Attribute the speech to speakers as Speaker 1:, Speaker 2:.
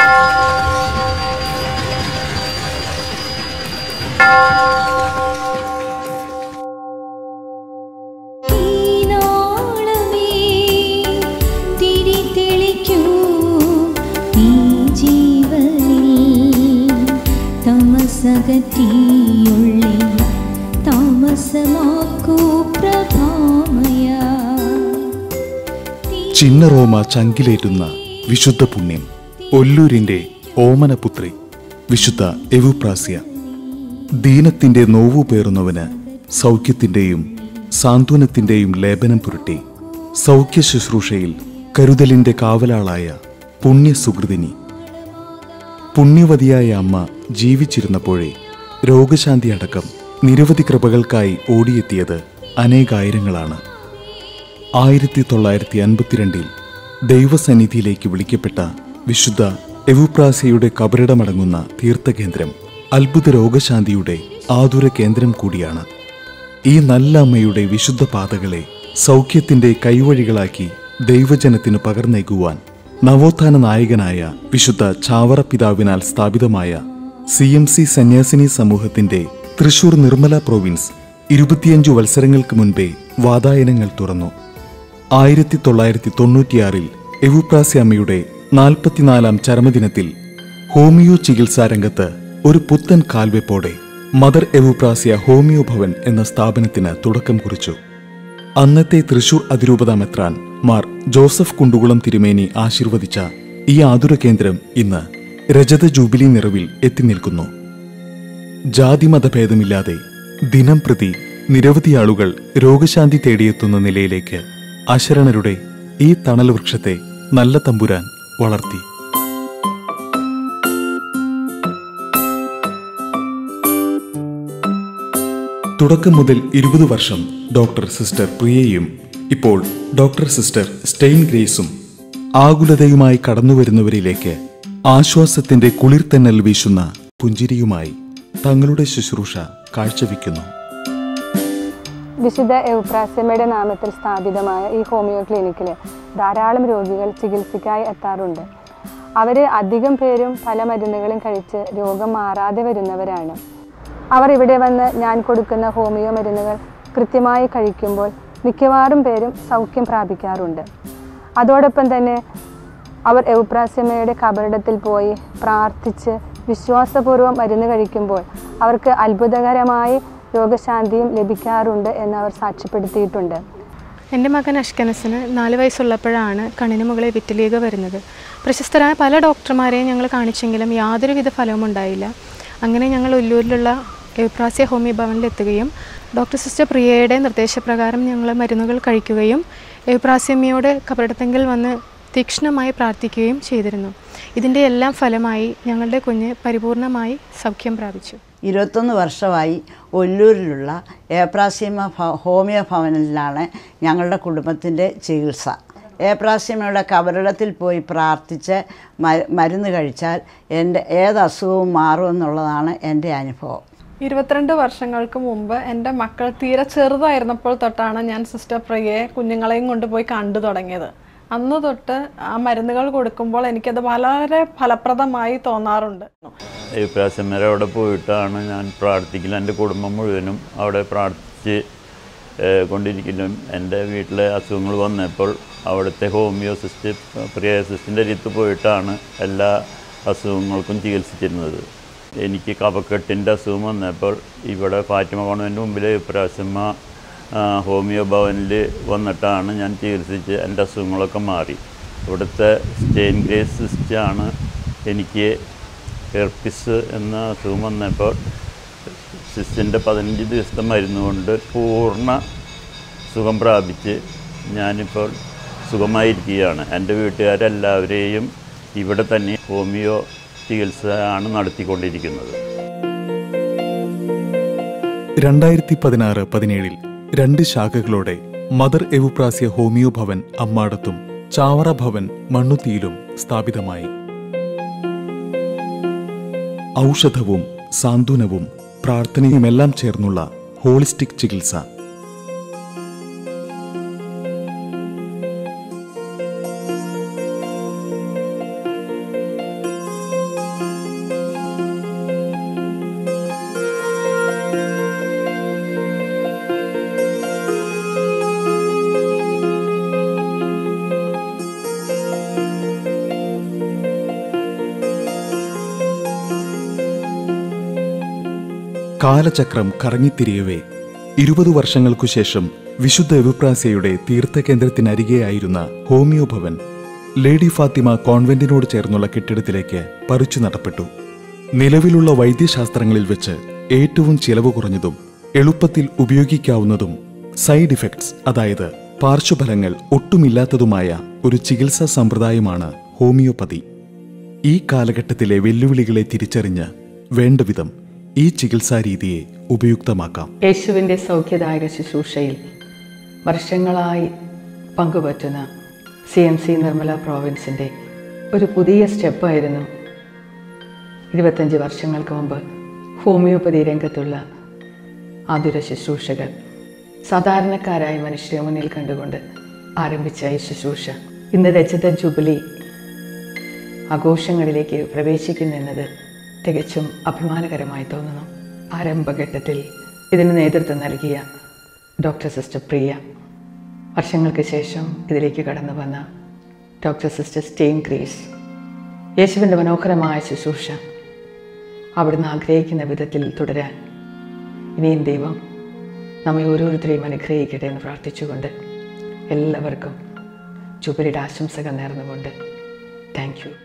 Speaker 1: ഈനാളമേ തിരിതെളിക്കൂ ഈ ജീവനിൽ തമസകറ്റിയുള്ളി താമസമാക്കൂ പ്രഭാമയ
Speaker 2: ചിന്നറോമ ചങ്കിലേറ്റുന്ന വിശുദ്ധ പുണ്യം ഒല്ലൂരിന്റെ ഓമനപുത്രി വിശുദ്ധ എവുപ്രാസ്യ ദീനത്തിന്റെ നോവു പേറുന്നവന് സൗഖ്യത്തിന്റെയും സാന്ത്വനത്തിന്റെയും ലേപനം പുരട്ടി സൗഖ്യ ശുശ്രൂഷയിൽ കരുതലിന്റെ കാവലാളായ പുണ്യസുഹൃതിനി പുണ്യവതിയായ അമ്മ ജീവിച്ചിരുന്നപ്പോഴേ രോഗശാന്തി അടക്കം നിരവധി കൃപകൾക്കായി ഓടിയെത്തിയത് അനേകായിരങ്ങളാണ് ആയിരത്തി തൊള്ളായിരത്തി അൻപത്തിരണ്ടിൽ ദൈവസന്നിധിയിലേക്ക് വിളിക്കപ്പെട്ട വിശുദ്ധ എവുപ്രാസയുടെ കബറിടമടങ്ങുന്ന തീർത്ഥകേന്ദ്രം അത്ഭുത രോഗശാന്തിയുടെ ആതുര കേന്ദ്രം കൂടിയാണ് ഈ നല്ല അമ്മയുടെ വിശുദ്ധ പാതകളെ സൗഖ്യത്തിന്റെ കൈവഴികളാക്കി ദൈവജനത്തിന് പകർന്നേകുവാൻ നവോത്ഥാന നായകനായ വിശുദ്ധ ചാവറ പിതാവിനാൽ സ്ഥാപിതമായ സി എം സി സന്യാസിനി സമൂഹത്തിന്റെ തൃശൂർ നിർമ്മല പ്രോവിൻസ് ഇരുപത്തിയഞ്ചു വത്സരങ്ങൾക്ക് മുൻപേ വാതായനങ്ങൾ തുറന്നു ആയിരത്തി തൊള്ളായിരത്തി തൊണ്ണൂറ്റിയാറിൽ എവുപ്രാസ്യാമ്മയുടെ നാൽപ്പത്തിനാലാം ചരമദിനത്തിൽ ഹോമിയോ ചികിത്സാ രംഗത്ത് ഒരു പുത്തൻ കാൽവെപ്പോടെ മദർ എവുപ്രാസ്യ ഹോമിയോ ഭവൻ എന്ന സ്ഥാപനത്തിന് തുടക്കം കുറിച്ചു അന്നത്തെ തൃശൂർ അതിരൂപത മെത്രാൻ മാർ ജോസഫ് കുണ്ടുകുളം തിരുമേനി ആശീർവദിച്ച ഈ ആതുര കേന്ദ്രം ഇന്ന് രജത ജൂബിലി നിറവിൽ എത്തി നിൽക്കുന്നു ജാതിമതഭേദമില്ലാതെ ദിനം പ്രതി നിരവധി ആളുകൾ രോഗശാന്തി തേടിയെത്തുന്ന നിലയിലേക്ക് അശരണരുടെ ഈ തണൽ വൃക്ഷത്തെ നല്ല തമ്പുരാൻ വളർത്തി തുടക്കം മുതൽ ഇരുപത് വർഷം ഡോക്ടർ സിസ്റ്റർ പ്രിയയും ഇപ്പോൾ ഡോക്ടർ സിസ്റ്റർ സ്റ്റെയിൻ ഗ്രേസും ആകുലതയുമായി കടന്നുവരുന്നവരിലേക്ക് ആശ്വാസത്തിന്റെ കുളിർത്തന്നൽ വീശുന്ന പുഞ്ചിരിയുമായി തങ്ങളുടെ ശുശ്രൂഷ കാഴ്ചവെക്കുന്നു
Speaker 3: വിശുദ്ധ എവുപ്രാസ്യമ്മയുടെ നാമത്തിൽ സ്ഥാപിതമായ ഈ ഹോമിയോ ക്ലിനിക്കിൽ ധാരാളം രോഗികൾ ചികിത്സയ്ക്കായി എത്താറുണ്ട് അവർ അധികം പേരും പല മരുന്നുകളും കഴിച്ച് രോഗം മാറാതെ വരുന്നവരാണ് അവർ ഇവിടെ വന്ന് ഞാൻ കൊടുക്കുന്ന ഹോമിയോ മരുന്നുകൾ കൃത്യമായി കഴിക്കുമ്പോൾ മിക്കവാറും പേരും സൗഖ്യം പ്രാപിക്കാറുണ്ട് അതോടൊപ്പം തന്നെ അവർ എവുപ്രാസ്യമ്മയുടെ കബറിടത്തിൽ പോയി പ്രാർത്ഥിച്ച് വിശ്വാസപൂർവ്വം മരുന്ന് കഴിക്കുമ്പോൾ അവർക്ക് അത്ഭുതകരമായി രോഗശാന്തിയും ലഭിക്കാറുണ്ട് എന്ന് അവർ സാക്ഷ്യപ്പെടുത്തിയിട്ടുണ്ട്
Speaker 4: എൻ്റെ മകൻ അഷ്കനസിന് നാല് വയസ്സുള്ളപ്പോഴാണ് കണ്ണിന് മുകളിൽ വിറ്റലീഗ വരുന്നത് പ്രശസ്തരായ പല ഡോക്ടർമാരെയും ഞങ്ങൾ കാണിച്ചെങ്കിലും യാതൊരുവിധ ഫലവും ഉണ്ടായില്ല അങ്ങനെ ഞങ്ങൾ ഉല്ലൂരിലുള്ള എപ്രാസ്യ ഹോമിയോ ഭവനിലെത്തുകയും ഡോക്ടർ സിസ്റ്റർ പ്രിയയുടെ നിർദ്ദേശപ്രകാരം ഞങ്ങൾ മരുന്നുകൾ കഴിക്കുകയും എപ്രാസ്യമ്മയോട് കബറിടത്തെങ്കിൽ വന്ന് തീക്ഷ്ണമായി പ്രാർത്ഥിക്കുകയും ചെയ്തിരുന്നു ഇതിൻ്റെ എല്ലാം ഫലമായി ഞങ്ങളുടെ കുഞ്ഞ് പരിപൂർണമായി സൗഖ്യം പ്രാപിച്ചു
Speaker 5: ഇരുപത്തൊന്ന് വർഷമായി ഒല്ലൂരിലുള്ള ഏപ്രാസ്യമ ഭ- ഹോമിയോ ഭവനിലാണ് ഞങ്ങളുടെ കുടുംബത്തിൻ്റെ ചികിത്സ ഏപ്രാസ്യമയുടെ കബറിടത്തിൽ പോയി പ്രാർത്ഥിച്ച് മ- മരുന്ന് കഴിച്ചാൽ എൻ്റെ ഏത് അസുഖവും മാറുമെന്നുള്ളതാണ് എൻ്റെ അനുഭവം
Speaker 6: ഇരുപത്തിരണ്ട് വർഷങ്ങൾക്ക് മുമ്പ് എൻ്റെ മക്കൾ തീരെ ചെറുതായിരുന്നപ്പോൾ തൊട്ടാണ് ഞാൻ സിസ്റ്റർ പ്രിയയെ കുഞ്ഞുങ്ങളെയും കൊണ്ടുപോയി കണ്ടു തുടങ്ങിയത് അന്ന് തൊട്ട് ആ മരുന്നുകൾ കൊടുക്കുമ്പോൾ എനിക്കത് വളരെ ഫലപ്രദമായി തോന്നാറുണ്ട്
Speaker 7: ഈ പ്രാസമ്മര അവിടെ പോയിട്ടാണ് ഞാൻ പ്രാർത്ഥിക്കൽ എൻ്റെ കുടുംബം മുഴുവനും അവിടെ പ്രാർത്ഥിച്ച് ഏഹ്, കൊണ്ടിരിക്കലും എൻ്റെ വീട്ടിലെ അസുഖങ്ങൾ വന്നപ്പോൾ അവിടുത്തെ ഹോമിയോ സിസ്റ്റ് പ്രിയ സിസ്റ്റിൻ്റെ അടുത്ത് പോയിട്ടാണ് എല്ലാ അസുഖങ്ങൾക്കും ചികിത്സിച്ചിരുന്നത് എനിക്ക് കഫക്കെട്ടിൻ്റെ അസുഖം വന്നപ്പോൾ ഇവിടെ ഫാറ്റിമ കോൺവെൻ്റ് മുമ്പിൽ പ്രാസമ്മ ഹോമിയോ ഭവനിൽ വന്നിട്ടാണ് ഞാൻ ചികിത്സിച്ച് എൻ്റെ അസുഖങ്ങളൊക്കെ മാറി ഇവിടുത്തെ സ്റ്റെയിൻ ഗ്രേസ് സിസ്റ്റാണ് എനിക്ക് ഹെർപ്പിസ് എന്ന അസുഖം വന്നപ്പോൾ സിസ്റ്റിൻ്റെ പതിനഞ്ച് ദിവസത്തെ മരുന്ന് കൊണ്ട് പൂർണ്ണ സുഖം പ്രാപിച്ച് ഞാനിപ്പോൾ സുഖമായിരിക്കുകയാണ് എൻ്റെ വീട്ടുകാരെല്ലാവരെയും ഇവിടെ തന്നെ ഹോമിയോ ചികിത്സ ആണ് നടത്തിക്കൊണ്ടിരിക്കുന്നത്
Speaker 2: രണ്ടായിരത്തി പതിനാറ് പതിനേഴിൽ രണ്ട് ശാഖകളോടെ മദർ എവുപ്രാസ്യ ഹോമിയോ ഭവൻ അമ്മാടത്തും ചാവറ ഭവൻ മണ്ണുത്തിയിലും സ്ഥാപിതമായി ഔഷധവും സാന്ത്വനവും പ്രാർത്ഥനയുമെല്ലാം ചേർന്നുള്ള ഹോളിസ്റ്റിക് ചികിത്സ കാലചക്രം കറങ്ങിത്തിരിയവേ ഇരുപത് വർഷങ്ങൾക്കു ശേഷം വിശുദ്ധ എവിപ്രാസിയയുടെ തീർത്ഥകേന്ദ്രത്തിനരികെയായിരുന്ന ഹോമിയോ ഭവൻ ലേഡി ഫാത്തിമ കോൺവെന്റിനോട് ചേർന്നുള്ള കെട്ടിടത്തിലേക്ക് പറിച്ചു നടപ്പെട്ടു നിലവിലുള്ള വൈദ്യശാസ്ത്രങ്ങളിൽ വെച്ച് ഏറ്റവും ചിലവ് കുറഞ്ഞതും എളുപ്പത്തിൽ ഉപയോഗിക്കാവുന്നതും സൈഡ് ഇഫക്ട്സ് അതായത് പാർശ്വഫലങ്ങൾ ഒട്ടുമില്ലാത്തതുമായ ഒരു ചികിത്സാ സമ്പ്രദായമാണ് ഹോമിയോപ്പതി ഈ കാലഘട്ടത്തിലെ വെല്ലുവിളികളെ തിരിച്ചറിഞ്ഞ് വേണ്ടവിധം ഈ ചികിത്സാ രീതിയെ ഉപയുക്തമാക്കാം
Speaker 8: യേശുവിൻ്റെ സൗഖ്യദായക ശുശ്രൂഷയിൽ വർഷങ്ങളായി പങ്കുപറ്റുന്ന സി എം സി നിർമ്മല പ്രോവിൻസിൻ്റെ ഒരു പുതിയ സ്റ്റെപ്പായിരുന്നു ഇരുപത്തഞ്ച് വർഷങ്ങൾക്ക് മുമ്പ് ഹോമിയോപ്പതി രംഗത്തുള്ള ആതുര ശുശ്രൂഷകൾ സാധാരണക്കാരായ മനുഷ്യരെ മുന്നിൽ കണ്ടുകൊണ്ട് ആരംഭിച്ച ഈ ശുശ്രൂഷ ഇന്ന് രജത ജൂബിലി ആഘോഷങ്ങളിലേക്ക് പ്രവേശിക്കുന്നു എന്നത് തികച്ചും അഭിമാനകരമായി തോന്നുന്നു ആരംഭഘട്ടത്തിൽ ഇതിന് നേതൃത്വം നൽകിയ ഡോക്ടർ സിസ്റ്റർ പ്രിയ വർഷങ്ങൾക്ക് ശേഷം ഇതിലേക്ക് കടന്നു വന്ന ഡോക്ടർ സിസ്റ്റർ സ്റ്റെയിൻ ക്രീസ് യേശുവിൻ്റെ മനോഹരമായ ശുശ്രൂഷ അവിടുന്ന് ആഗ്രഹിക്കുന്ന വിധത്തിൽ തുടരാൻ ഇനിയും ദൈവം നമ്മെ ഓരോരുത്തരെയും അനുഗ്രഹിക്കട്ടെ എന്ന് പ്രാർത്ഥിച്ചുകൊണ്ട് എല്ലാവർക്കും ജൂബിലിയുടെ ആശംസകൾ നേർന്നുകൊണ്ട് താങ്ക് യു